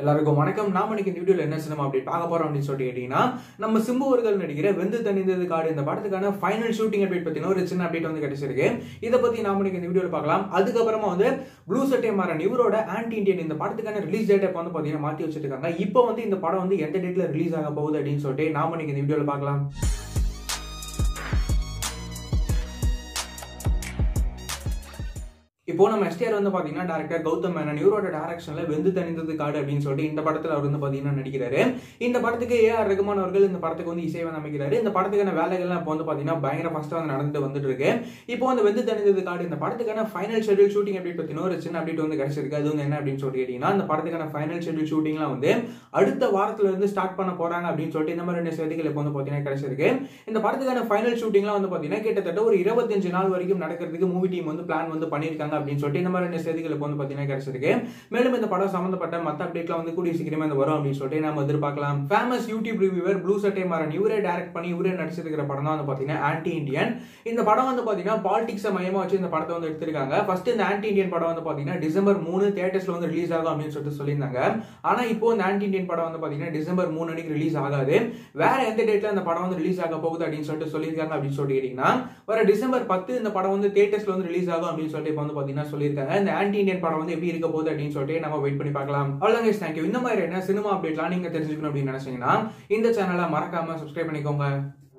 எல்லாருக்கும் வணக்கம் நாம இன்னைக்கு இந்த வீடியோல என்ன சினிமா அப்படி பார்க்க போறோம் அப்படின்னு சொல்லிட்டு கேட்டீங்கன்னா நம்ம சிம்பு அவர்கள் நடிக்கிற வெந்து தணிந்தது காடு இந்த படத்துக்கான ஃபைனல் ஷூட்டிங் அப்டேட் பத்தின ஒரு சின்ன அப்டேட் வந்து கிடைச்சிருக்கு இதை பத்தி நாம இன்னைக்கு இந்த வீடியோல பார்க்கலாம் அதுக்கப்புறமா வந்து ப்ளூ சட்டை மாறன் இவரோட ஆன்டி இண்டியன் இந்த படத்துக்கான ரிலீஸ் டேட் இப்போ வந்து பாத்தீங்கன்னா மாத்தி வச்சிருக்காங்க இப்போ வந்து இந்த படம் வந்து எந்த டேட்ல ரிலீஸ் ஆக போகுது அப்படின்னு சொல்லிட்டு நாம இன்னைக்கு இந்த வீடியோல பார்க்கலாம் இப்போ நம்ம எஸ்டிஆர் வந்து பாத்தீங்கன்னா டேரக்டர் கௌதம் மேனன் இவரோட டேரக்ஷன்ல வெந்து தணிந்தது காடு அப்படின்னு சொல்லிட்டு இந்த படத்துல அவர் வந்து பாத்தீங்கன்னா நடிக்கிறாரு இந்த படத்துக்கு ஏ ஆர் ரகுமான் அவர்கள் இந்த படத்துக்கு வந்து இசை வந்து அமைக்கிறாரு இந்த படத்துக்கான வேலைகள்லாம் இப்போ வந்து பாத்தீங்கன்னா பயங்கர ஃபர்ஸ்ட் வந்து நடந்துட்டு வந்துட்டு இருக்கு இப்போ வந்து வெந்து தணிந்தது காடு இந்த படத்துக்கான ஃபைனல் ஷெட்யூல் ஷூட்டிங் அப்டேட் பத்தின ஒரு சின்ன அப்டேட் வந்து கிடைச்சிருக்கு அது வந்து என்ன அப்படின்னு சொல்லி கேட்டீங்கன்னா இந்த படத்துக்கான ஃபைனல் ஷெட்யூல் ஷூட்டிங்லாம் வந்து அடுத்த வாரத்துல இருந்து ஸ்டார்ட் பண்ண போறாங்க அப்படின்னு சொல்லிட்டு இந்த மாதிரி ரெண்டு செய்திகள் இப்போ வந்து பாத்தீங்கன்னா கிடைச்சிருக்கு இந்த படத்துக்கான ஃபைனல் ஷூட்டிங்லாம் வந்து பாத்தீங்கன்னா கிட்டத்தட்ட ஒரு இருபத்தஞ்சு நாள் வரைக்கும் நடக்கிறதுக்கு மூவி டீம் வந்து பிளான் வந்து பண்ணியிருக்காங்க அப்படின்னு சொல்லிட்டு இந்த மாதிரி ரெண்டு செய்திகள் இப்போ வந்து பாத்தீங்கன்னா கிடைச்சிருக்கு மேலும் இந்த படம் சம்பந்தப்பட்ட மத்த அப்டேட்லாம் வந்து கூடிய சீக்கிரமே வந்து வரும் அப்படின்னு சொல்லிட்டு நம்ம எதிர்பார்க்கலாம் ஃபேமஸ் யூடியூப் ரிவ்யூவர் ப்ளூ சட்டை மாறன் இவரே டைரக்ட் பண்ணி இவரே நடிச்சிருக்கிற படம் தான் வந்து பாத்தீங்கன்னா ஆன்டி இந்தியன் இந்த படம் வந்து பாத்தீங்கன்னா பாலிடிக்ஸை மையமா வச்சு இந்த படத்தை வந்து எடுத்திருக்காங்க ஃபர்ஸ்ட் இந்த ஆன்டி இந்தியன் படம் வந்து பாத்தீங்கன்னா டிசம்பர் மூணு தியேட்டர்ஸ்ல வந்து ரிலீஸ் ஆகும் அப்படின்னு சொல்லிட்டு சொல்லியிருந்தாங்க ஆனா இப்போ இந்த ஆன்டி இந்தியன் படம் வந்து பாத்தீங்கன்னா டிசம்பர் மூணு அன்னைக்கு ரிலீஸ் ஆகாது வேற எந்த டேட்ல இந்த படம் வந்து ரிலீஸ் ஆக போகுது அப்படின்னு சொல்லிட்டு சொல்லியிருக்காங்க அப்படின்னு சொல்லிட்டு கேட்டீங்கன்னா வர டிசம்பர் பத்து இந்த படம் வந்து தியேட்டர்ஸ்ல வந்து ரிலீஸ் ஆகும் அப்படின்னு சொல்லிட்டு இப்போ வந்து பாத்தீங்கன்னா சொல்லியிருக்காங்க இந்த ஆன்டி இந்தியன் படம் வந்து எப்படி இருக்க போகுது அப்படின்னு சொல்லிட்டு நம்ம வெயிட் பண்ணி பார்க்கலாம் அவ்வளோ தேங்க்யூ இந்த மாதிரி என்ன சினிமா அப்டேட்லாம் நீங்க தெரிஞ்சுக்கணும் அப்படின்னு நினைச்சீங்கன்னா இந்த சேனலை மறக்காம சப்ஸ்கிரைப் பண்ணிக்கோங்க